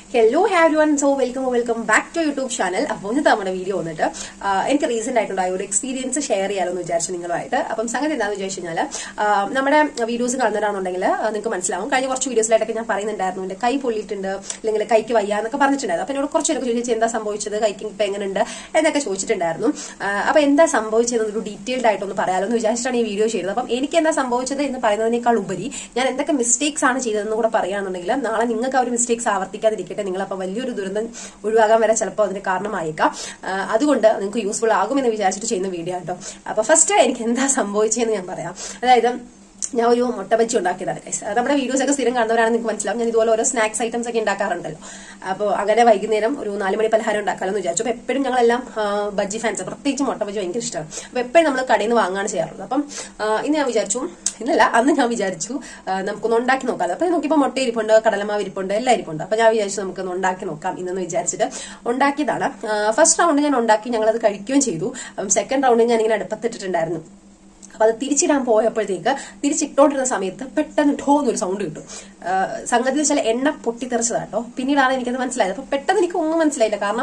Hello everyone so welcome welcome back to YouTube channel അപ്പോൾ ഇന്നത്തെ നമ്മുടെ video വന്നിട്ട് ആ, എനിക്ക് റീസെന്റ് ആയിട്ടുണ്ടായ ഒരു എക്സ്പീരിയൻസ് ഷെയർ ചെയ്യാമെന്ന് വിചാരിച്ചു നിങ്ങളുമായിട്ട് അപ്പം സംഗതി എന്താണെന്ന് വിചാരിച്ചു കഴിഞ്ഞാൽ നമ്മുടെ വീഡിയോസ് കാണുന്നവരാണെന്നുണ്ടെങ്കിൽ നിങ്ങൾക്ക് മനസ്സിലാവും കഴിഞ്ഞ കുറച്ച് വീഡിയോസിലായിട്ടൊക്കെ ഞാൻ പറയുന്നുണ്ടായിരുന്നു എന്റെ കൈ പൊള്ളിയിട്ടുണ്ട് അല്ലെങ്കിൽ കൈക്ക് വയ്യ എന്നൊക്കെ പറഞ്ഞിട്ടുണ്ടായിരുന്നു അപ്പൊ എന്നോട് കുറച്ചൊക്കെ ചോദിച്ചു എന്താ സംഭവിച്ചത് കൈക്ക് ഇപ്പൊ എങ്ങനെയുണ്ട് എന്നൊക്കെ ചോദിച്ചിട്ടുണ്ടായിരുന്നു ആ, അപ്പൊ എന്താ സംഭവിച്ചത് ഒരു ഡീറ്റെയിൽഡ് ആയിട്ടൊന്ന് പറയാമല്ലോ എന്ന് വിചാരിച്ചിട്ടാണ് ഈ വീഡിയോ ചെയ്തത് അപ്പം എനിക്ക് എന്താ സംഭവിച്ചത് എന്ന് പറയുന്നതിനേക്കാൾ ഉപരി ഞാൻ എന്തൊക്കെ മിസ്റ്റേക്സ് ആണ് ചെയ്തതെന്ന് കൂടെ പറയുകയാണെന്നുണ്ടെങ്കിൽ നാളെ നിങ്ങൾക്ക് ആ ഒരു മിസ്റ്റേക്സ് ആവർത്തിക്കാതിരിക്കട്ടെ നിങ്ങൾ അപ്പൊ വലിയൊരു ദുരന്തം ഒഴിവാകാൻ വരെ ചിലപ്പോൾ അതിന് കാരണമായേക്കാം ആ, അതുകൊണ്ട് നിങ്ങൾക്ക് യൂസ്ഫുൾ ആകുമെന്ന് വിചാരിച്ചിട്ട് ചെയ്യുന്ന വീഡിയോ കേട്ടോ അപ്പൊ ഫസ്റ്റ് എനിക്ക് എന്താ സംഭവിച്ചതെന്ന് ഞാൻ പറയാം അതായത് ഞാൻ ഒരു മുട്ട ബജ്ജി ഉണ്ടാക്കിയതാണ് guys. അത് നമ്മുടെ വീഡിയോസ് ഒക്കെ സ്ഥിരം കാണുന്നവരാണ് നിങ്ങൾക്ക് മനസ്സിലാവും ഞാൻ ഇതുപോലെ ഓരോ സ്നാക്സ് ഐറ്റംസ് ഒക്കെ ഉണ്ടാക്കാറുണ്ടല്ലോ അപ്പോൾ അങ്ങനെ വൈകുന്നേരം ഒരു നാല് മണി പലഹാരം ഉണ്ടാക്കാമെന്ന് വിചാരിച്ചു അപ്പോൾ എപ്പോഴും ഞങ്ങളെല്ലാം ആ, ബജ്ജി ഫാൻസ് പ്രത്യേകിച്ച് മുട്ട ബജ്ജി ഭയങ്കര ഇഷ്ടമാണ് അപ്പോൾ എപ്പോഴും നമ്മൾ കടയിൽ നിന്ന് വാങ്ങാണ് ചെയ്യാറുള്ളത് അപ്പം ആ, ഇന്ന് ഞാൻ വിചാരിച്ചു ഇന്നല്ല അന്ന് ഞാൻ വിചാരിച്ചു ആ, നമുക്കൊന്ന് ഉണ്ടാക്കി നോക്കാം അപ്പോൾ നോക്കിയപ്പോൾ മുട്ട ഇരിപ്പുണ്ട് കടലമാവ് ഇരിപ്പുണ്ട് എല്ലാം ഇരിപ്പുണ്ട് അപ്പോൾ ഞാൻ വിചാരിച്ചു നമുക്കൊന്ന് ഉണ്ടാക്കി നോക്കാം ഇന്നെന്ന് വിചാരിച്ചിട്ട് ഉണ്ടാക്കിയതാണ് ഫസ്റ്റ് റൗണ്ട് ഞാൻ ഉണ്ടാക്കി ഞങ്ങളത് കഴിക്കുകയും ചെയ്തു സെക്കൻഡ് റൗണ്ട് ഞാൻ ഇങ്ങനെ അടുപ്പത്തിട്ടിട്ടുണ്ടായിരുന്നു അപ്പൊ അത് തിരിച്ചിടാൻ പോയപ്പോഴത്തേക്ക് തിരിച്ചിട്ടോണ്ടിരുന്ന സമയത്ത് പെട്ടെന്ന് ഠോ എന്നൊരു സൗണ്ട് കിട്ടും ആ, സംഗതി വെച്ചാൽ എണ്ണ പൊട്ടിത്തെറിച്ചതാട്ടോ പിന്നീടാണ് എനിക്കത് മനസ്സിലായത് അപ്പൊ പെട്ടെന്ന് എനിക്ക് ഒന്നും മനസ്സിലായില്ല കാരണം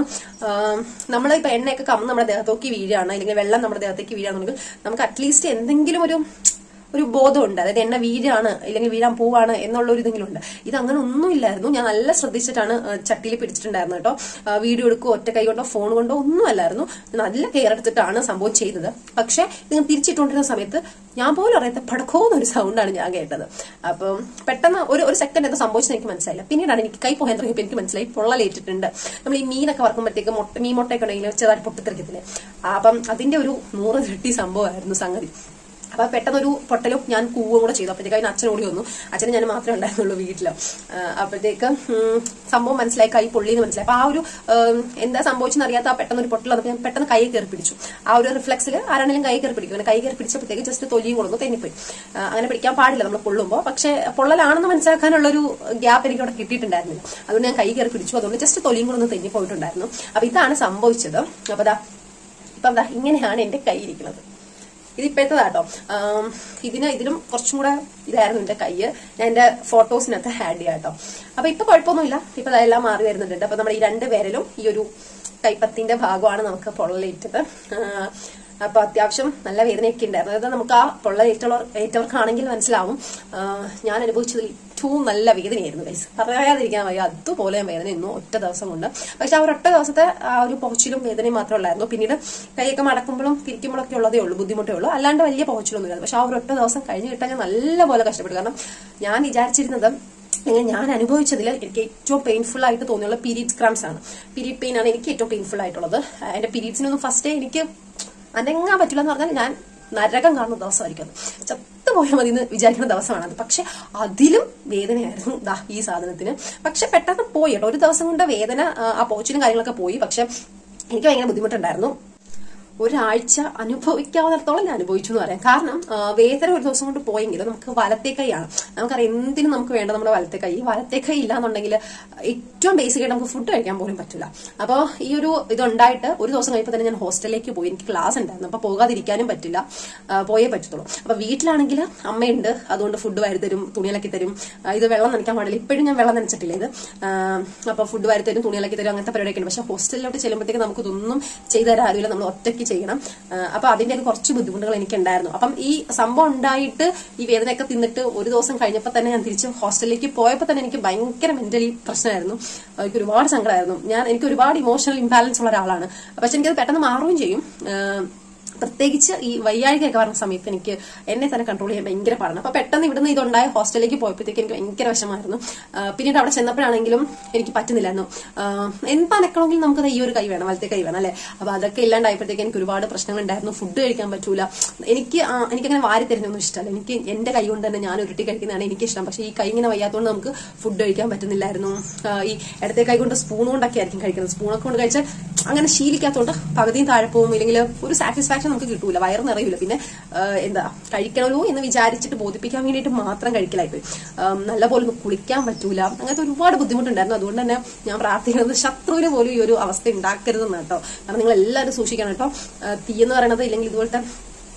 നമ്മൾ ഇപ്പൊ എണ്ണയൊക്കെ കമ്മ് നമ്മുടെ ദേഹത്തേക്ക് വീഴാണ് അല്ലെങ്കിൽ വെള്ളം നമ്മുടെ ദേഹത്തേക്ക് വീഴാണെന്നുണ്ടെങ്കിൽ നമുക്ക് അറ്റ്ലീസ്റ്റ് എന്തെങ്കിലും ഒരു ഒരു ബോധമുണ്ട് അതായത് എണ്ണ വീഴാണ് അല്ലെങ്കിൽ വീഴാൻ പോവാണ് എന്നുള്ള ഒരു ഇതെങ്കിലും ഉണ്ട് ഇത് അങ്ങനെ ഒന്നും ഇല്ലായിരുന്നു ഞാൻ നല്ല ശ്രദ്ധിച്ചിട്ടാണ് ആ, ചട്ടിയിൽ പിടിച്ചിട്ടുണ്ടായിരുന്നു കേട്ടോ ആ, വീഡിയോ എടുക്കുകയോ ഒറ്റ കൈ കൊണ്ടോ ഫോൺ കൊണ്ടോ ഒന്നും അല്ലായിരുന്നു ഞാൻ നല്ല കെയർ എടുത്തിട്ടാണ് സംഭവം ചെയ്തത് പക്ഷെ നിങ്ങൾ തിരിച്ചിട്ടുകൊണ്ടിരുന്ന സമയത്ത് ഞാൻ പോലും അറിയാത്ത പടക്കോന്നൊരു സൗണ്ടാണ് ഞാൻ കേട്ടത് അപ്പം പെട്ടെന്ന് ഒരു ഒരു സെക്കൻഡ് എന്താ സംഭവിച്ചത് എനിക്ക് മനസ്സിലായില്ല പിന്നീടാണ് എനിക്ക് കൈ പോകാൻ തുടങ്ങിയപ്പോൾ എനിക്ക് മനസ്സിലായി പൊള്ളലേറ്റിട്ടുണ്ട് നമ്മൾ ഈ മീനൊക്കെ വറക്കുമ്പോഴത്തേക്ക് മുട്ട മീൻ മുട്ടയൊക്കെ ഉണ്ടെങ്കിൽ ചെറുതായി പൊട്ടിത്തെറിക്കത്തില്ലേ അപ്പം അതിന്റെ ഒരു നൂറ് ഇരട്ടി സംഭവമായിരുന്നു സംഗതി അപ്പൊ പെട്ടെന്നൊരു പൊട്ടലും ഞാൻ കൂവും കൂടെ ചെയ്തു അപ്പോഴത്തേക്ക് അതിന് അച്ഛൻ ഓടി വന്നു അച്ഛനും ഞാൻ മാത്രമേ ഉണ്ടായിരുന്നുള്ളൂ വീട്ടില് ആ, അപ്പോഴത്തേക്ക് ഉം, സംഭവം മനസ്സിലായി കൈ പൊള്ളിന്ന് മനസ്സിലായി അപ്പൊ ആ ഒരു ഉം, എന്താ സംഭവിച്ചെന്ന് അറിയാത്ത ആ പെട്ടെന്ന് ഒരു പൊട്ടൽ വന്നപ്പോൾ ഞാൻ പെട്ടെന്ന് കൈ കയറി പിടിച്ചു ആ ഒരു റിഫ്ലക്സിൽ ആരാണെങ്കിലും കൈ കയറി പിടിക്കും അങ്ങനെ കൈ കയറി പിടിച്ചപ്പോഴത്തേക്ക് ജസ്റ്റ് തൊലിയും കൊടുന്നു തെന്നിപ്പോയി ആ, അങ്ങനെ പിടിക്കാൻ പാടില്ല നമ്മൾ പൊള്ളുമ്പോൾ പക്ഷെ പൊള്ളലാണെന്ന് മനസ്സിലാക്കാനുള്ള ഒരു ഗ്യാപ്പ് എനിക്ക് അവിടെ കിട്ടിയിട്ടുണ്ടായിരുന്നില്ല അതുകൊണ്ട് ഞാൻ കൈ കയറി പിടിച്ചു അതുകൊണ്ട് ജസ്റ്റ് തൊലിയും കൂടെ ഒന്ന് തെന്നി പോയിട്ടുണ്ടായിരുന്നു അപ്പൊ ഇതാണ് സംഭവിച്ചത് അപ്പൊ ദാ ഇപ്പം ദാ ഇങ്ങനെയാണ് എന്റെ കൈ ഇരിക്കുന്നത് ഇത് ഇപ്പോഴത്തേതാട്ടോ ഇതിന് ഇതിലും കുറച്ചും കൂടെ ഇതായിരുന്നു എന്റെ കൈ ഞാൻ എന്റെ ഫോട്ടോസിനകത്ത് ആഡ് ചെയ്യാം കേട്ടോ അപ്പൊ ഇപ്പൊ കുഴപ്പമൊന്നുമില്ല ഇപ്പൊ അതെല്ലാം മാറി വരുന്നുണ്ട് അപ്പൊ നമ്മുടെ ഈ രണ്ട് പേരിലും ഈ ഒരു കൈപ്പത്തിന്റെ ഭാഗമാണ് നമുക്ക് പൊള്ളലേറ്റത് ആ, അപ്പൊ അത്യാവശ്യം നല്ല വേദനയൊക്കെ ഉണ്ടായിരുന്നു അതായത് നമുക്ക് ആ പൊള്ള ഏറ്റവർ ഏറ്റവർക്കാണെങ്കിൽ മനസ്സിലാവും ആ, ഞാൻ അനുഭവിച്ചതിൽ ഏറ്റവും നല്ല വേദനയായിരുന്നു ഗൈസ് പറയാതിരിക്കാൻ വയ്യ അതുപോലെ ഞാൻ വേദന ഇന്നു ഒറ്റ ദിവസം കൊണ്ട് പക്ഷെ ആ ഒരൊറ്റ ദിവസത്തെ ആ ഒരു പോച്ചിലും വേദനയും മാത്രമേ ഉള്ളായിരുന്നു പിന്നീട് കൈയൊക്കെ മടക്കുമ്പോഴും തിരിക്കുമ്പോഴൊക്കെ ഉള്ളതേ ഉള്ളൂ ബുദ്ധിമുട്ടേ ഉള്ളൂ അല്ലാണ്ട് വലിയ പോച്ചിലൊന്നും ഇല്ല പക്ഷെ ആ ഒരൊറ്റ ദിവസം കഴിഞ്ഞ് കിട്ടാൻ ഞാൻ നല്ലപോലെ കഷ്ടപ്പെട്ടു കാരണം ഞാൻ വിചാരിച്ചിരുന്നത് അല്ലെങ്കിൽ ഞാൻ അനുഭവിച്ചതിൽ എനിക്ക് ഏറ്റവും പെയിൻഫുൾ ആയിട്ട് തോന്നിയുള്ള പീരീഡ്സ് ക്രാംസ് ആണ് പീരീഡ് പെയിൻ ആണ് എനിക്ക് ഏറ്റവും പെയിൻഫുൾ ആയിട്ടുള്ളത് ആ, എന്റെ പീരീഡ്സിനൊന്നും ഫസ്റ്റ് എനിക്ക് അനങ്ങാൻ പറ്റില്ല എന്ന് പറഞ്ഞാൽ ഞാൻ നരകം കാണുന്ന ദിവസമായിരിക്കും അത് ചത്തുപോയാൽ മതി എന്ന് വിചാരിക്കുന്ന ദിവസമാണത് പക്ഷെ അതിലും വേദനയായിരുന്നു ദാ ഈ സാധനത്തിന് പക്ഷെ പെട്ടെന്ന് പോയി കേട്ടോ ഒരു ദിവസം കൊണ്ട് വേദന ആ, ആ പോച്ചിനും കാര്യങ്ങളൊക്കെ പോയി പക്ഷെ എനിക്ക് ഭയങ്കര ബുദ്ധിമുട്ടുണ്ടായിരുന്നു ഒരാഴ്ച അനുഭവിക്കാവുന്നിടത്തോളം ഞാൻ അനുഭവിച്ചു എന്ന് പറയാം കാരണം ആ, വേദന ഒരു ദിവസം കൊണ്ട് പോയെങ്കിലും നമുക്ക് വലത്തെ കൈയാണ് നമുക്കറിയാം എന്തിനും നമുക്ക് വേണ്ട നമ്മുടെ വലത്തെ കൈ ഈ വലത്തെ കൈ ഇല്ലാന്നുണ്ടെങ്കിൽ ഏറ്റവും ബേസിക് ആയിട്ട് നമുക്ക് ഫുഡ് കഴിക്കാൻ പോലും പറ്റില്ല അപ്പോൾ ഈ ഒരു ഇതുണ്ടായിട്ട് ഒരു ദിവസം കഴിയുമ്പോൾ തന്നെ ഞാൻ ഹോസ്റ്റലിലേക്ക് പോയി എനിക്ക് ക്ലാസ് ഉണ്ടായിരുന്നു അപ്പോൾ പോകാതിരിക്കാനും പറ്റില്ല ആ, പോയേ പറ്റത്തുള്ളൂ അപ്പോൾ വീട്ടിലാണെങ്കിൽ അമ്മയുണ്ട് അതുകൊണ്ട് ഫുഡ് വാരി തരും തുണിയിലക്കി തരും ആ, ഇത് വെള്ളം നനയ്ക്കാൻ പാടില്ല ഇപ്പോഴും ഞാൻ വെള്ളം നനച്ചിട്ടില്ല ഇത് അപ്പോൾ ഫുഡ് വാരി തരും തുണിയിലക്കി തരും അങ്ങനത്തെ പരിപാടിയൊക്കെ ഉണ്ട് പക്ഷേ ഹോസ്റ്റലിലോട്ട് ചെല്ലുമ്പോഴത്തേക്ക് നമുക്ക് ഇതൊന്നും ചെയ്തു തരാൻ ആരുമില്ല നമ്മൾ ഒറ്റയ്ക്ക് ചെയ്യണം ആ, അപ്പൊ അതിന്റെ ഒക്കെ കുറച്ച് ബുദ്ധിമുട്ടുകൾ എനിക്ക് ഉണ്ടായിരുന്നു അപ്പം ഈ സംഭവം ഉണ്ടായിട്ട് ഈ വേദനയൊക്കെ തിന്നിട്ട് ഒരു ദിവസം കഴിഞ്ഞപ്പോൾ തന്നെ ഞാൻ തിരിച്ച് ഹോസ്റ്റലിലേക്ക് പോയപ്പോൾ തന്നെ എനിക്ക് ഭയങ്കര മെന്റലി പ്രശ്നമായിരുന്നു ആ, എനിക്ക് ഒരുപാട് സങ്കടമായിരുന്നു ഞാൻ എനിക്ക് ഒരുപാട് ഇമോഷണൽ ഇംബാലൻസ് ഉള്ള ഒരാളാണ് പക്ഷെ എനിക്കത് പെട്ടെന്ന് മാറുകയും ചെയ്യും ആ, പ്രത്യേകിച്ച് ഈ വയ്യാഴികയൊക്കെ പറഞ്ഞ സമയത്ത് എനിക്ക് എന്നെ തന്നെ കൺട്രോൾ ചെയ്യാൻ ഭയങ്കര പാടാണ് അപ്പൊ പെട്ടെന്ന് ഇവിടുന്ന് ഇതുണ്ടായ ഹോസ്റ്റലിലേക്ക് പോയപ്പോഴത്തേക്ക് എനിക്ക് ഭയങ്കര വിഷമായിരുന്നു ആ, പിന്നീട് അവിടെ ചെന്നപ്പോഴാണെങ്കിലും എനിക്ക് പറ്റുന്നില്ലായിരുന്നു ആ, എന്ത് അനക്കണമെങ്കിലും നമുക്ക് ദേ ഈ ഒരു കൈ വേണം വലത്തെ കൈ വേണം അല്ലെ അപ്പൊ അതൊക്കെ ഇല്ലാണ്ടായപ്പോഴത്തേക്ക് എനിക്ക് ഒരുപാട് പ്രശ്നങ്ങൾ ഉണ്ടായിരുന്നു ഫുഡ് കഴിക്കാൻ പറ്റൂല എനിക്ക് ആ, എനിക്കങ്ങനെ വാരി തരുന്നൊന്നും ഇഷ്ടമല്ല എനിക്ക് എന്റെ കൈ കൊണ്ട് തന്നെ ഞാൻ ഉരുട്ടി കഴിക്കുന്നതാണ് എനിക്ക് ഇഷ്ടം പക്ഷെ ഈ കൈ ഇങ്ങനെ വയ്യാത്തതുകൊണ്ട് നമുക്ക് ഫുഡ് കഴിക്കാൻ പറ്റുന്നില്ലായിരുന്നു ആ, ഈ ഇടത്തെ കൈ കൊണ്ട് സ്പൂൺ കൊണ്ടൊക്കെ ആയിരിക്കും കഴിക്കുന്നത് സ്പൂണൊക്കെ കൊണ്ട് കഴിച്ചാൽ അങ്ങനെ ശീലിക്കാത്തതുകൊണ്ട് പകുതിയും താഴെ പോകും ഇല്ലെങ്കിൽ ഒരു സാറ്റിസ്ഫാക്ഷൻ നമുക്ക് കിട്ടൂല വയറ് നിറയൂല പിന്നെ ആ, എന്താ കഴിക്കണമല്ലോ എന്ന് വിചാരിച്ചിട്ട് ബോധിപ്പിക്കാൻ വേണ്ടിയിട്ട് മാത്രം കഴിക്കലായിപ്പോയി ആം, നല്ലപോലെ ഒന്ന് കുളിക്കാൻ പറ്റൂല അങ്ങനത്തെ ഒരുപാട് ബുദ്ധിമുട്ടുണ്ടായിരുന്നു അതുകൊണ്ട് തന്നെ ഞാൻ പ്രാർത്ഥിക്കുന്നത് ശത്രുവിന് പോലും ഈ ഒരു അവസ്ഥ ഉണ്ടാക്കരുതെന്ന് കേട്ടോ കാരണം നിങ്ങൾ എല്ലാവരും സൂക്ഷിക്കണം കേട്ടോ ആ, തീ എന്ന് പറയുന്നത് ഇല്ലെങ്കിൽ ഇതുപോലത്തെ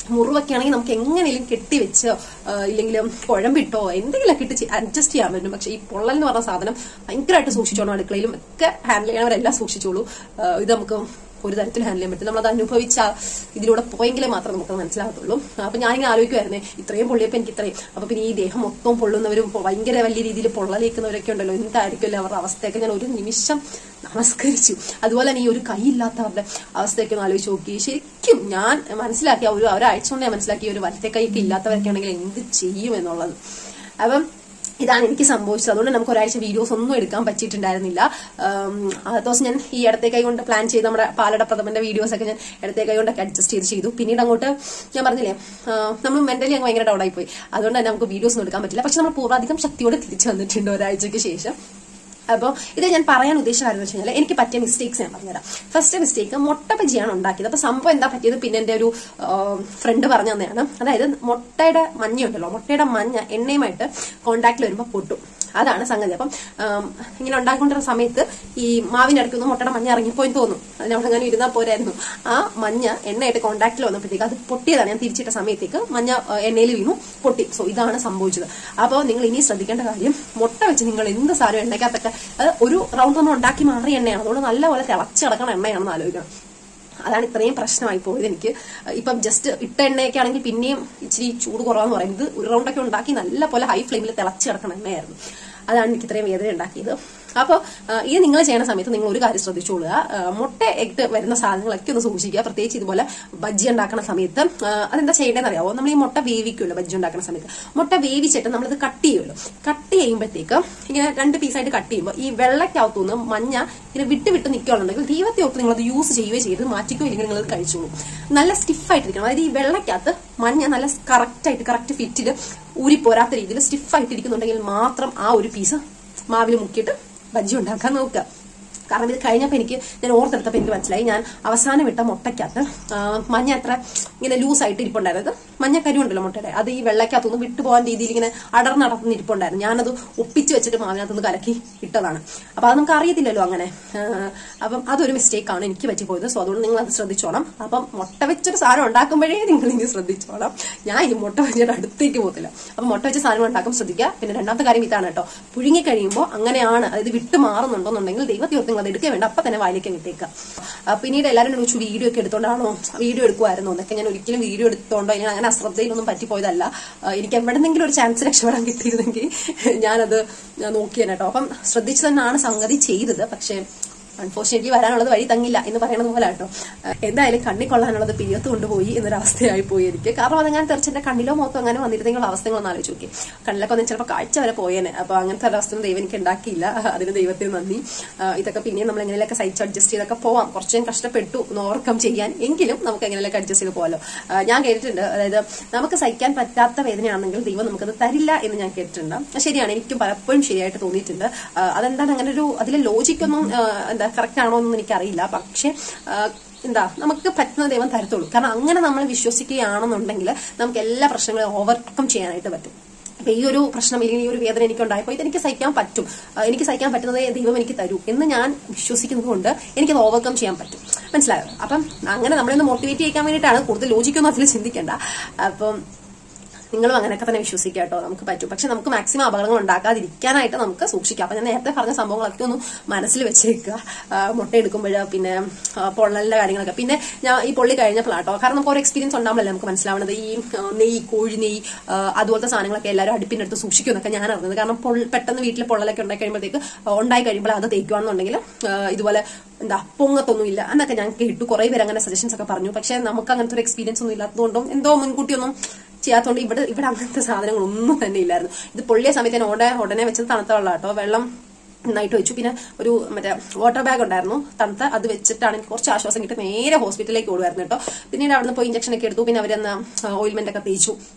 മുറിവൊക്കെ ആണെങ്കിൽ നമുക്ക് എങ്ങനെയും കെട്ടിവെച്ചോ ആ, ഇല്ലെങ്കിലും കുഴമ്പിട്ടോ എന്തെങ്കിലുമൊക്കെ ഇട്ട് അഡ്ജസ്റ്റ് ചെയ്യാൻ പറ്റും പക്ഷേ ഈ പൊള്ളൽ എന്ന് പറഞ്ഞ സാധനം ഭയങ്കരമായിട്ട് സൂക്ഷിച്ചോണം അടുക്കളയിലും ഒക്കെ ഹാൻഡിൽ ചെയ്യണവരെല്ലാം സൂക്ഷിച്ചോളൂ ആ, ഇത് നമുക്ക് ഒരു തരത്തിൽ ഹാൻഡിൽ ചെയ്യാൻ പറ്റും നമ്മളത് അനുഭവിച്ച ഇതിലൂടെ പോയെങ്കിലേ മാത്രമേ നമുക്ക് മനസ്സിലാകത്തുള്ളൂ അപ്പൊ ഞാനിങ്ങനെ ആലോചിക്കുമായിരുന്നേ ഇത്രയും പൊള്ളിയപ്പോൾ എനിക്ക് ഇത്രയും അപ്പൊ പിന്നെ ഈ ദേഹം മൊത്തം പൊള്ളുന്നവരും പൊ- ഭയങ്കര വലിയ രീതിയിൽ പൊള്ളലേക്കുന്നവരൊക്കെ ഉണ്ടല്ലോ എന്തായിരിക്കുമല്ലോ അവരുടെ അവസ്ഥയൊക്കെ ഞാൻ ഒരു നിമിഷം നമസ്കരിച്ചു അതുപോലെ തന്നെ ഈ ഒരു കൈയില്ലാത്തവരുടെ അവസ്ഥയൊക്കെ ഒന്ന് ആലോചിച്ച് നോക്കി ശരിക്കും ഞാൻ മനസ്സിലാക്കിയ ഒരു ഒരാഴ്ച കൊണ്ട് ഞാൻ മനസ്സിലാക്കിയ ഒരു വലത്തെ കൈയൊക്കെ ഇല്ലാത്തവരൊക്കെ ആണെങ്കിൽ എന്ത് ചെയ്യും എന്നുള്ളത് അപ്പം ഇതാണ് എനിക്ക് സംഭവിച്ചത് അതുകൊണ്ട് നമുക്ക് ഒരാഴ്ച വീഡിയോസ് ഒന്നും എടുക്കാൻ പറ്റിയിട്ടുണ്ടായിരുന്നില്ല ഉം, ആ ദിവസം ഞാൻ ഈ ഇടത്തെ കൈ കൊണ്ട് പ്ലാൻ ചെയ്ത് നമ്മുടെ പാലട പ്രഥമന്റെ വീഡിയോസ് ഒക്കെ ഞാൻ ഇടത്തെ കൈ കൊണ്ടൊക്കെ അഡ്ജസ്റ്റ് ചെയ്ത് ചെയ്തു പിന്നീട് അങ്ങോട്ട് ഞാൻ പറഞ്ഞില്ലേ ആ, നമ്മൾ മെന്റലി അങ്ങ് ഭയങ്കര ഡൗൺ ആയി പോയി അതുകൊണ്ട് തന്നെ നമുക്ക് വീഡിയോസ് ഒന്നും എടുക്കാൻ പറ്റില്ല പക്ഷെ നമ്മൾ പൂർവാധികം ശക്തിയോടെ തിരിച്ചു വന്നിട്ടുണ്ട് ഒരാഴ്ചയ്ക്ക് ശേഷം അപ്പോൾ ഇത് ഞാൻ പറയാൻ ഉദ്ദേശിച്ച കാര്യം എന്ന് വെച്ച് കഴിഞ്ഞാൽ എനിക്ക് പറ്റിയ മിസ്റ്റേക്സ് ഞാൻ പറഞ്ഞുതരാം ഫസ്റ്റ് മിസ്റ്റേക്ക് മുട്ട ബജിയാണ് ഉണ്ടാക്കിയത് അപ്പൊ സംഭവം എന്താ പറ്റിയത് പിന്നെ എന്റെ ഒരു ഫ്രണ്ട് പറഞ്ഞു തന്നെയാണ് അതായത് മുട്ടയുടെ മഞ്ഞയുണ്ടല്ലോ മുട്ടയുടെ മഞ്ഞ എണ്ണയുമായിട്ട് കോണ്ടാക്റ്റിൽ വരുമ്പോൾ പൊട്ടും അതാണ് സംഗതി അപ്പം ആം, ഇങ്ങനെ ഉണ്ടാക്കിക്കൊണ്ടിരുന്ന സമയത്ത് ഈ മാവിന്റെ ഇടയ്ക്ക് ഒന്ന് മുട്ടയുടെ മഞ്ഞ ഇറങ്ങിപ്പോയി തോന്നും അതിനവിടെ അങ്ങനെ ഇരുന്നാൽ പോരായിരുന്നു ആ മഞ്ഞ എണ്ണയായിട്ട് കോണ്ടാക്റ്റിൽ വന്നപ്പോഴത്തേക്ക് അത് പൊട്ടിയതാണ് ഞാൻ തിരിച്ചിട്ട സമയത്തേക്ക് മഞ്ഞ ആ, എണ്ണയിൽ വീണു പൊട്ടി സോ ഇതാണ് സംഭവിച്ചത് അപ്പോൾ നിങ്ങൾ ഇനി ശ്രദ്ധിക്കേണ്ട കാര്യം മുട്ട വെച്ച് നിങ്ങൾ എന്ത് സാധനം എണ്ണയ്ക്കകത്തൊക്കെ അത് ഒരു റൗണ്ട് നമ്മൾ ഉണ്ടാക്കി മാറിയ എണ്ണയാണ് അതുകൊണ്ട് നല്ലപോലെ തിളച്ച് കിടക്കണ എണ്ണയാണെന്ന് ആലോചിക്കണം അതാണ് ഇത്രയും പ്രശ്നമായി പോയത് എനിക്ക് ഇപ്പം ജസ്റ്റ് ഇട്ട എണ്ണയൊക്കെ ആണെങ്കിൽ പിന്നെയും ഇച്ചിരി ചൂട് കുറവാന്ന് പറയുന്നത് ഒരു റൗണ്ടൊക്കെ ഉണ്ടാക്കി നല്ല പോലെ ഹൈ ഫ്ലെയിമിൽ തിളച്ച് കിടക്കണ എണ്ണയായിരുന്നു അതാണ് എനിക്ക് ഇത്രയും വേദന ഉണ്ടാക്കിയത് അപ്പോൾ ഇത് നിങ്ങൾ ചെയ്യുന്ന സമയത്ത് നിങ്ങൾ ഒരു കാര്യം ശ്രദ്ധിച്ചോളുക ആ, മുട്ട ഇട്ട് വരുന്ന സാധനങ്ങളൊക്കെ ഒന്ന് സൂക്ഷിക്കുക പ്രത്യേകിച്ച് ഇതുപോലെ ബജ്ജി ഉണ്ടാക്കുന്ന സമയത്ത് ആ, അതെന്താ ചെയ്യേണ്ടതെന്ന് അറിയാമോ നമ്മൾ ഈ മുട്ട വേവിക്കുമല്ലോ ബജ്ജി ഉണ്ടാക്കുന്ന സമയത്ത് മുട്ട വേവിച്ചിട്ട് നമ്മളിത് കട്ട് ചെയ്യുമല്ലോ കട്ട് ചെയ്യുമ്പോഴത്തേക്ക് ഇങ്ങനെ രണ്ട് പീസായിട്ട് കട്ട് ചെയ്യുമ്പോൾ ഈ വെള്ളക്കകത്തുനിന്ന് മഞ്ഞ ഇങ്ങനെ വിട്ട് വിട്ട് നിൽക്കുകയാണെന്നുണ്ടെങ്കിൽ ദൈവത്തെ ഓർത്ത് നിങ്ങൾ അത് യൂസ് ചെയ്യുകയോ ചെയ്ത് മാറ്റിക്കോ ഇല്ലെങ്കിൽ നിങ്ങൾ കഴിച്ചോളൂ നല്ല സ്റ്റിഫായിട്ടിരിക്കണം അതായത് ഈ വെള്ളക്കകത്ത് മഞ്ഞ നല്ല കറക്റ്റ് ആയിട്ട് കറക്റ്റ് ഫിറ്റിൽ ഊരിപ്പോരാത്ത രീതിയിൽ സ്റ്റിഫായിട്ട് ഇരിക്കുന്നുണ്ടെങ്കിൽ മാത്രം ആ ഒരു പീസ് മാവിൽ മുക്കിയിട്ട് ബജ്ജി ഉണ്ടാക്കാൻ നോക്കുക കാരണം ഇത് കഴിഞ്ഞപ്പോൾ എനിക്ക് ഞാൻ ഓർത്തെടുത്തപ്പോൾ എനിക്ക് മനസ്സിലായി ഞാൻ അവസാനം ഇട്ട മുട്ടയ്ക്കകത്ത് ആ, മഞ്ഞ അത്ര ഇങ്ങനെ ലൂസായിട്ട് ഇരിപ്പുണ്ടായിരുന്നത് മഞ്ഞക്കരി ഉണ്ടല്ലോ മുട്ടയുടെ അത് ഈ വെള്ളയ്ക്കകത്തുനിന്ന് വിട്ടുപോകാൻ രീതിയിൽ ഇങ്ങനെ അടർന്നടർന്ന് ഇരിപ്പുണ്ടായിരുന്നു ഞാനത് ഒപ്പിച്ച് വെച്ചിട്ട് മാവിനകത്തുനിന്ന് കലക്കി ഇട്ടതാണ് അപ്പൊ അത് നമുക്ക് അറിയത്തില്ലല്ലോ അങ്ങനെ ആ, അപ്പം അതൊരു മിസ്റ്റേക്കാണ് എനിക്ക് പറ്റിപ്പോയത് സോ അതുകൊണ്ട് നിങ്ങൾ അത് ശ്രദ്ധിച്ചോണം അപ്പം മുട്ട വെച്ചൊരു സാധനം ഉണ്ടാക്കുമ്പോഴേ നിങ്ങൾ ഇനി ശ്രദ്ധിച്ചോണം ഞാൻ ഈ മുട്ട വെച്ചിട്ട് അടുത്തേക്ക് പോകത്തില്ല അപ്പൊ മുട്ട വെച്ച സാധനം ഉണ്ടാക്കും ശ്രദ്ധിക്കുക പിന്നെ രണ്ടാമത്തെ കാര്യം ഇതാണ് കേട്ടോ പുഴുങ്ങി കഴിയുമ്പോൾ അങ്ങനെയാണ് അതായത് വിട്ട് മാറുന്നുണ്ടെന്നുണ്ടെങ്കിൽ ദൈവത്തെ ഓർത്ത് നിങ്ങൾ അത് എടുക്കുക വേണ്ട അപ്പൊ തന്നെ വായിലേക്ക് വിട്ടേക്കുക ആ, പിന്നീട് എല്ലാവരും ചോദിച്ചു വീഡിയോ ഒക്കെ എടുത്തോണ്ടാണോ വീഡിയോ എടുക്കുമായിരുന്നോ എന്നൊക്കെ ഞാൻ ഒരിക്കലും വീഡിയോ എടുത്തോണ്ടോ ഇനി അങ്ങനെ അശ്രദ്ധയിലൊന്നും പറ്റിപ്പോയതല്ല ആ, എനിക്ക് എവിടെന്നെങ്കിലും ഒരു ചാൻസ് രക്ഷപ്പെടാൻ കിട്ടിയിരുന്നെങ്കിൽ ഞാനത് നോക്കിയാണ് കേട്ടോ അപ്പം ശ്രദ്ധിച്ചു തന്നെയാണ് സംഗതി ചെയ്തത് പക്ഷേ അൺഫോർച്ചുനേറ്റ്ലി വരാനുള്ളത് വഴി തങ്ങില്ല എന്ന് പറയുന്നത് പോലെ കേട്ടോ ഏഹ് എന്തായാലും കണ്ണി കൊള്ളാനുള്ളത് പിരിയത്ത് കൊണ്ടുപോയി എന്നൊരവസ്ഥയായി പോയി എനിക്ക് കാരണം അതങ്ങനെ തെറിച്ചെന്റെ കണ്ണിലോ മൊത്തം അങ്ങനെ വന്നിരുന്നെങ്കിൽ അവസ്ഥകളൊന്നും ആലോചിച്ച് നോക്കി കണ്ണിലൊക്കെ ഒന്ന് ചിലപ്പോൾ കാഴ്ച വരെ പോയേനെ അപ്പൊ അങ്ങനത്തെ ഒരവസ്ഥ ദൈവം എനിക്ക് ഉണ്ടാക്കിയില്ല അതിന് ദൈവത്തിന് നന്ദി ആഹ് ഇതൊക്കെ പിന്നെയും നമ്മൾ എങ്ങനെയൊക്കെ സഹിച്ച് അഡ്ജസ്റ്റ് ചെയ്തൊക്കെ പോവാം കുറച്ച് ഞാൻ കഷ്ടപ്പെട്ടു ഒന്ന് ഓവർകം ചെയ്യാൻ എങ്കിലും നമുക്ക് എങ്ങനെയൊക്കെ അഡ്ജസ്റ്റ് ചെയ്ത് പോകാമല്ലോ ആഹ് ഞാൻ കേട്ടിട്ടുണ്ട് അതായത് നമുക്ക് സഹിക്കാൻ പറ്റാത്ത വേദനയാണെങ്കിൽ ദൈവം നമുക്കത് തരില്ല എന്ന് ഞാൻ കേട്ടിട്ടുണ്ട് അത് ശരിയാണ് എനിക്കും പലപ്പോഴും ശരിയായിട്ട് തോന്നിയിട്ടുണ്ട് ആഹ് അതെന്താണ് അങ്ങനെ ഒരു അതിലെ ലോജിക്കൊന്നും ആഹ് എന്താ കറക്റ്റ് ആണോ എന്നൊന്നും എനിക്കറിയില്ല പക്ഷെ ആഹ് എന്താ നമുക്ക് പറ്റുന്ന ദൈവം തരത്തുള്ളൂ കാരണം അങ്ങനെ നമ്മൾ വിശ്വസിക്കുകയാണെന്നുണ്ടെങ്കിൽ നമുക്ക് എല്ലാ പ്രശ്നങ്ങളും ഓവർകം ചെയ്യാനായിട്ട് പറ്റും അപ്പൊ ഈ ഒരു പ്രശ്നം അല്ലെങ്കിൽ ഈ ഒരു വേദന എനിക്ക് ഉണ്ടായപ്പോൾ ഇതെനിക്ക് സഹിക്കാൻ പറ്റും ആ, എനിക്ക് സഹിക്കാൻ പറ്റുന്നതേ ദൈവം എനിക്ക് തരൂ എന്ന് ഞാൻ വിശ്വസിക്കുന്നത് കൊണ്ട് എനിക്കത് ഓവർകം ചെയ്യാൻ പറ്റും മനസ്സിലായോ അപ്പം അങ്ങനെ നമ്മളൊന്ന് മോട്ടിവേറ്റ് ചെയ്യാൻ വേണ്ടിയിട്ടാണ് കൂടുതൽ ലോജിക്കൊന്നും അതിൽ ചിന്തിക്കേണ്ട അപ്പം നിങ്ങളും അങ്ങനെയൊക്കെ തന്നെ വിശ്വസിക്കുക കേട്ടോ നമുക്ക് പറ്റും പക്ഷെ നമുക്ക് മാക്സിമം അപകടങ്ങൾ ഉണ്ടാക്കാതിരിക്കാനായിട്ട് നമുക്ക് സൂക്ഷിക്കാം അപ്പൊ ഞാൻ നേരത്തെ പറഞ്ഞ സംഭവങ്ങളൊക്കെ ഒന്ന് മനസ്സിൽ വെച്ചേക്കുക ആ, മുട്ട എടുക്കുമ്പോൾ പിന്നെ ആ, പൊള്ളലിന്റെ കാര്യങ്ങളൊക്കെ പിന്നെ ഞാൻ ഈ പൊള്ളി കഴിഞ്ഞപ്പോഴാട്ടോ കാരണം നമുക്ക് ഒരു എക്സ്പീരിയൻസ് ഉണ്ടാവുമല്ലോ നമുക്ക് മനസ്സിലാവുന്നത് ഈ ആ, നെയ്യ് കോഴി നെയ്യ് ആ, അതുപോലത്തെ സാധനങ്ങളൊക്കെ എല്ലാവരും അടുപ്പിന്റെ അടുത്ത് സൂക്ഷിക്കും എന്നൊക്കെ ഞാൻ അറിഞ്ഞത് കാരണം പൊള്ള- പെട്ടെന്ന് വീട്ടിൽ പൊള്ളലൊക്കെ ഉണ്ടായി കഴിയുമ്പോഴത്തേക്ക് ഉണ്ടായി കഴിയുമ്പോൾ അത് തേക്കുവാണെന്നുണ്ടെങ്കിൽ ആ, ഇതുപോലെ എന്താ പൊങ്ങത്തൊന്നും ഇല്ല എന്നൊക്കെ ഞാൻ കേട്ടു കുറെ പേര് അങ്ങനെ സജഷൻസ് ഒക്കെ പറഞ്ഞു പക്ഷെ നമുക്ക് അങ്ങനത്തെ ഒരു എക്സ്പീരിയൻസ് ഒന്നും ഇല്ലാത്തതുകൊണ്ടും എന്തോ മുൻകൂട്ടിയൊന്നും ചെയ്യാത്തതുകൊണ്ട് ഇവിടെ ഇവിടെ അങ്ങനത്തെ സാധനങ്ങളൊന്നും തന്നെ ഇല്ലായിരുന്നു ഇത് പൊള്ളിയ സമയത്ത് ഞാൻ ഉടനെ ഉടനെ വെച്ചത് തണുത്ത വെള്ളം കേട്ടോ വെള്ളം നന്നായിട്ട് വെച്ചു പിന്നെ ഒരു മറ്റേ വാട്ടർ ബാഗ് ഉണ്ടായിരുന്നു തണുത്ത അത് വെച്ചിട്ടാണ് എനിക്ക് കുറച്ച് ആശ്വാസം കിട്ടി നേരെ ഹോസ്പിറ്റലിലേക്ക് ഓടുമായിരുന്നു കേട്ടോ പിന്നീട് അവിടുന്ന് പോയി ഇഞ്ചക്ഷൻ ഒക്കെ എടുത്തു പിന്നെ അവരെന്ന് ഓയിൽമെന്റ് ഒക്കെ തേച്ചു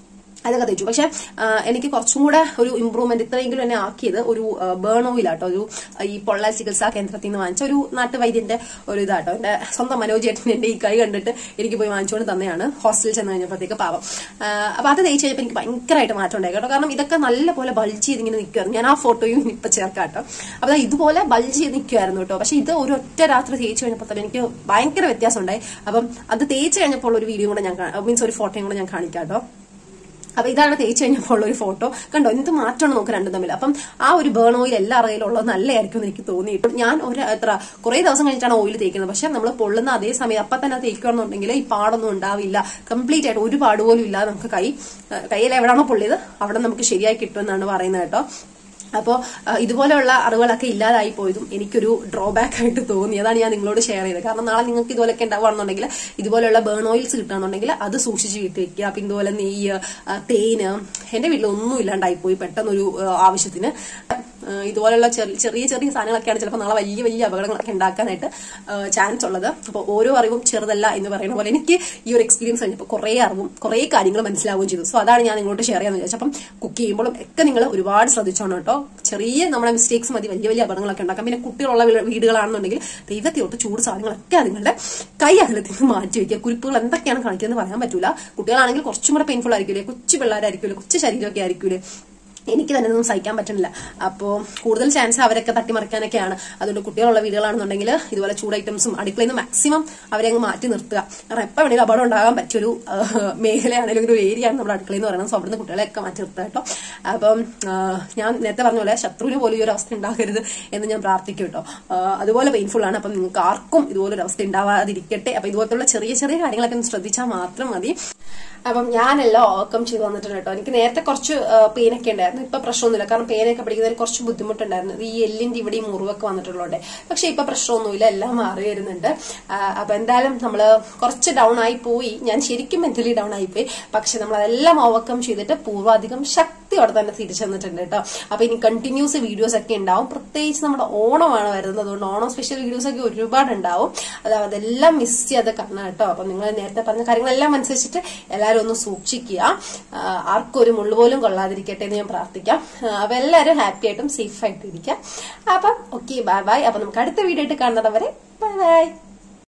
അതൊക്കെ തേച്ചു പക്ഷെ ആ, എനിക്ക് കുറച്ചും കൂടെ ഒരു ഇമ്പ്രൂവ്മെന്റ് ഇത്രയെങ്കിലും എന്നെ ആക്കിയത് ഒരു ബേൺ ഓയിലാട്ടോ ഒരു ആ, ഈ പൊള്ള ചികിത്സാ കേന്ദ്രത്തിൽ നിന്ന് വാങ്ങിച്ച ഒരു നാട്ടുവൈദ്യന്റെ ഒരു ഇതാട്ടോ എന്റെ സ്വന്തം മനോജ് ചേട്ടൻ എന്റെ ഈ കൈ കണ്ടിട്ട് എനിക്ക് പോയി വാങ്ങിച്ചുകൊണ്ട് തന്നെയാണ് ഹോസ്റ്റലിൽ ചെന്ന് കഴിഞ്ഞപ്പോഴത്തേക്ക് പാവം ആ, അപ്പൊ അത് തേച്ച് കഴിഞ്ഞപ്പോൾ എനിക്ക് ഭയങ്കരമായിട്ട് മാറ്റം ഉണ്ടായി കേട്ടോ കാരണം ഇതൊക്കെ നല്ലപോലെ ബൾജ് ചെയ്ത് ഇങ്ങനെ നിൽക്കുമായിരുന്നു ഞാൻ ആ ഫോട്ടോയും ഇപ്പൊ ചേർക്കാം കേട്ടോ അപ്പൊ ദാ ഇതുപോലെ ബൾജ് ചെയ്ത് നിൽക്കുമായിരുന്നു കേട്ടോ പക്ഷെ ഇത് ഒരു ഒറ്റ രാത്രി തേച്ച് കഴിഞ്ഞപ്പോൾ തന്നെ എനിക്ക് ഭയങ്കര വ്യത്യാസം ഉണ്ടായി അപ്പം അത് തേച്ച് കഴിഞ്ഞപ്പോൾ ഒരു വീഡിയോ കൂടെ ഞാൻ മീൻസ് ഒരു ഫോട്ടോയും കൂടെ ഞാൻ കാണിക്കാം കേട്ടോ അപ്പൊ ഇതാണ് തേച്ച് കഴിഞ്ഞപ്പോൾ ഉള്ള ഒരു ഫോട്ടോ കണ്ടോ എന്ത് മാറ്റമാണ് നമുക്ക് രണ്ടും തമ്മിൽ അപ്പം ആ ഒരു ബേൺ ഓയിൽ എല്ലാ അറിയിലുള്ളത് നല്ലതായിരിക്കും എന്ന് എനിക്ക് തോന്നിയിട്ട് ഞാൻ ഒരു എത്ര കുറെ ദിവസം കഴിഞ്ഞിട്ടാണ് ഓയിൽ തേക്കുന്നത് പക്ഷെ നമ്മൾ പൊള്ളുന്ന അതേ സമയം അപ്പൊ തന്നെ അത് തേക്കുകയാണെന്നുണ്ടെങ്കിൽ ഈ പാടൊന്നും ഉണ്ടാവില്ല കംപ്ലീറ്റ് ആയിട്ട് ഒരു പാട് പോലും ഇല്ലാതെ നമുക്ക് കൈ ഏഹ് കയ്യിൽ എവിടെയാണോ പൊള്ളിയത് അവിടെ നമുക്ക് ശരിയായി കിട്ടുമെന്നാണ് പറയുന്നത് കേട്ടോ അപ്പോൾ ഇതുപോലെയുള്ള അറിവുകളൊക്കെ ഇല്ലാതായി പോയതും എനിക്കൊരു ഡ്രോബാക്ക് ആയിട്ട് തോന്നി അതാണ് ഞാൻ നിങ്ങളോട് ഷെയർ ചെയ്തത് കാരണം നാളെ നിങ്ങൾക്ക് ഇതുപോലൊക്കെ ഉണ്ടാവുകയാണെന്നുണ്ടെങ്കിൽ ഇതുപോലെയുള്ള ബേൺ ഓയിൽസ് കിട്ടുകയാണെന്നുണ്ടെങ്കിൽ അത് സൂക്ഷിച്ച് വീട്ടിൽ വെക്കുക പിന്നെ ഇതുപോലെ നെയ്യ് ആ, തേന് എന്റെ വീട്ടിൽ ഒന്നും ഇല്ലാണ്ടായി പോയി പെട്ടെന്നൊരു ആ, ആവശ്യത്തിന് ആ, ഇതുപോലെയുള്ള ചെറിയ ചെറിയ ചെറിയ സാധനങ്ങളൊക്കെയാണ് ചിലപ്പോൾ നാളെ വലിയ വലിയ അപകടങ്ങളൊക്കെ ഉണ്ടാക്കാനായിട്ട് ചാൻസ് ഉള്ളത് അപ്പോൾ ഓരോ അറിവും ചെറുതല്ല എന്ന് പറയുന്ന പോലെ എനിക്ക് ഈ ഒരു എക്സ്പീരിയൻസ് കഴിഞ്ഞപ്പോൾ കുറേ അറിവും കുറേ കാര്യങ്ങൾ മനസ്സിലാവുകയും ചെയ്തു സോ അതാണ് ഞാൻ നിങ്ങളോട് ഷെയർ ചെയ്യാന്ന് വിചാരിച്ചത് അപ്പം കുക്ക് ചെയ്യുമ്പോഴും ഒക്കെ നിങ്ങൾ ഒരുപാട് ശ്രദ്ധിച്ചോണം കേട്ടോ ചെറിയ നമ്മുടെ മിസ്റ്റേക്സ് മതി വലിയ വലിയ അപകടങ്ങളൊക്കെ ഉണ്ടാക്കാം പിന്നെ കുട്ടികളുള്ള വീ- വീടുകളാണെന്നുണ്ടെങ്കിൽ ദൈവത്തെ ഒട്ട് ചൂട് സാധനങ്ങളൊക്കെ അതുങ്ങളുടെ കൈ അകലത്തിൽ നിന്ന് മാറ്റി വെക്കുക കുരിപ്പുകൾ എന്തൊക്കെയാണ് കാണിക്കുന്നത് പറയാൻ പറ്റൂല കുട്ടികളാണെങ്കിൽ കുറച്ചും കൂടെ പെയിൻഫുൾ ആയിരിക്കില്ലേ കൊച്ചു പിള്ളേരായിരിക്കില്ലേ കൊച്ചു ശരീരമൊക്കെ ആയിരിക്കില്ലേ എനിക്ക് തന്നെ ഒന്നും സഹിക്കാൻ പറ്റുന്നില്ല അപ്പോൾ കൂടുതൽ ചാൻസ് അവരൊക്കെ തട്ടിമറിക്കാനൊക്കെയാണ് അതുകൊണ്ട് കുട്ടികളുള്ള വീടുകളാണെന്നുണ്ടെങ്കിൽ ഇതുപോലെ ചൂട് ഐറ്റംസും അടുക്കളയിൽ നിന്ന് മാക്സിമം അവരെ അങ്ങ് മാറ്റി നിർത്തുക കാരണം എപ്പോൾ വേണമെങ്കിലും അപകടം ഉണ്ടാകാൻ പറ്റിയൊരു ആ, മേഖലയാണെങ്കിലും ഒരു ഏരിയ ആണ് നമ്മുടെ അടുക്കളയിൽ എന്ന് പറയുന്നത് സോ അവിടുന്ന് കുട്ടികളെയൊക്കെ മാറ്റി നിർത്തുക കേട്ടോ അപ്പം ആ, ഞാൻ നേരത്തെ പറഞ്ഞ പോലെ ശത്രുവിന് പോലും ഈ ഒരു അവസ്ഥ ഉണ്ടാകരുത് എന്ന് ഞാൻ പ്രാർത്ഥിക്കും കേട്ടോ ആ, അതുപോലെ പെയിൻഫുൾ ആണ് അപ്പം നിങ്ങൾക്ക് ആർക്കും ഇതുപോലെ ഒരു അവസ്ഥ ഉണ്ടാവാതിരിക്കട്ടെ അപ്പൊ ഇതുപോലത്തുള്ള ചെറിയ ചെറിയ കാര്യങ്ങളൊക്കെ ഒന്ന് ശ്രദ്ധിച്ചാൽ മാത്രം മതി അപ്പം ഞാനെല്ലാം ഓവർകം ചെയ്ത് വന്നിട്ടുണ്ട് കേട്ടോ എനിക്ക് നേരത്തെ കുറച്ച് പെയിൻ ഒക്കെ ഉണ്ടായിരുന്നു ഇപ്പൊ പ്രശ്നമൊന്നുമില്ല കാരണം പെയിനൊക്കെ പിടിക്കുന്നതിന് കുറച്ച് ബുദ്ധിമുട്ടുണ്ടായിരുന്നു ഈ എല്ലിന്റെ ഇവിടെ ഈ മുറിവൊക്കെ വന്നിട്ടുള്ളതുകൊണ്ട് പക്ഷെ ഇപ്പൊ പ്രശ്നമൊന്നുമില്ല എല്ലാം മാറി വരുന്നുണ്ട് ആ, അപ്പൊ എന്തായാലും നമ്മള് കുറച്ച് ഡൗൺ ആയി പോയി ഞാൻ ശരിക്കും മെന്റലി ഡൗൺ ആയി പോയി പക്ഷെ നമ്മൾ അതെല്ലാം ഓവർകം ചെയ്തിട്ട് പൂർവാധികം ശക്തിയോടെ തന്നെ തിരിച്ചു വന്നിട്ടുണ്ട് കേട്ടോ അപ്പൊ ഇനി കണ്ടിന്യൂസ് വീഡിയോസ് ഒക്കെ ഉണ്ടാവും പ്രത്യേകിച്ച് നമ്മുടെ ഓണമാണ് വരുന്നത് അതുകൊണ്ട് ഓണം സ്പെഷ്യൽ വീഡിയോസ് ഒക്കെ ഒരുപാട് ഉണ്ടാവും അത് അതെല്ലാം മിസ് ചെയ്യാതെ കാണാം കേട്ടോ അപ്പൊ നിങ്ങൾ നേരത്തെ പറഞ്ഞ കാര്യങ്ങളെല്ലാം അനുസരിച്ചിട്ട് എല്ലാവരും ഒന്ന് സൂക്ഷിക്കുക ആ, ആർക്കും ഒരു മുള്ളു പോലും കൊള്ളാതിരിക്കട്ടെ എന്ന് ഞാൻ പ്രാർത്ഥിക്കാം ആ, അപ്പൊ എല്ലാവരും ഹാപ്പി ആയിട്ടും സേഫ് ആയിട്ടും ഇരിക്കാം അപ്പം ഓക്കെ ബൈ ബൈ അപ്പൊ നമുക്ക് അടുത്ത വീഡിയോ ആയിട്ട് കാണുന്നത് വരെ ബൈ ബൈ